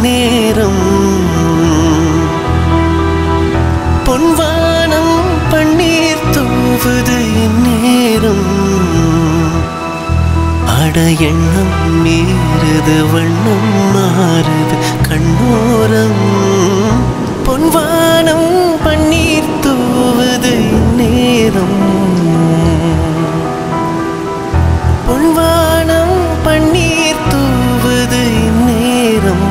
இந்நேரம் பொன்வானம் பன்னீர் தூவுது இந்நேரம் அட எண்ணம் மீறுது வண்ணம் மாறுது கண்ணோரம் பொன்வானம் பன்னீர் தூவுது இந்நேரம் பொன்வானம் பன்னீர் தூவுது இந்நேரம்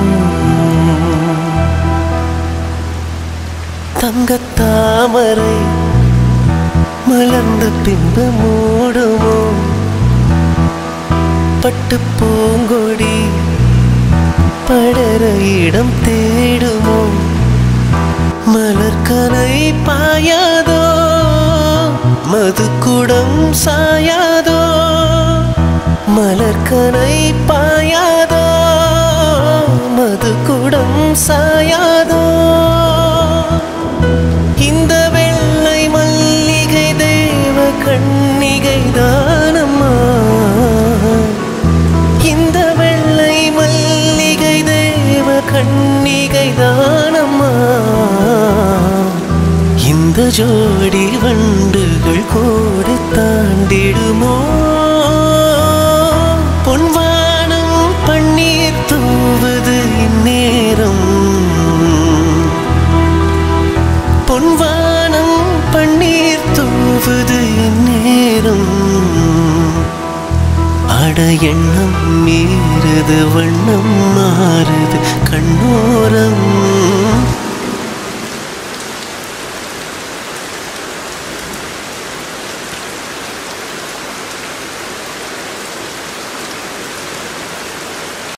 தங்கத்தாமரை மலர்ந்த பின்பு மூடுமோ பட்டு பூங்கொடி படர இடம் தேடுமோ மலர்கனை பாயாதோ மதுக்குடம் சாயாதோ மலர்கனை பாயாதோ மதுக்குடம் சாயாதோ இந்த வெள்ளை மல்லிகை தேவ கண்ணிகை தானம்மா இந்த வெள்ளை மல்லிகை தேவ கண்ணிகை தானம்மா இந்த ஜோடி வண்டுகள் கோடு தாண்டிடுமோ பொன்வானம் பன்னீர் தூவது இந்நேரம் பொன்வானம் பன்னீர் தூவுது இந்நேரம் அட எண்ணம் மீறுது வண்ணம் மாறுது கண்ணோரம்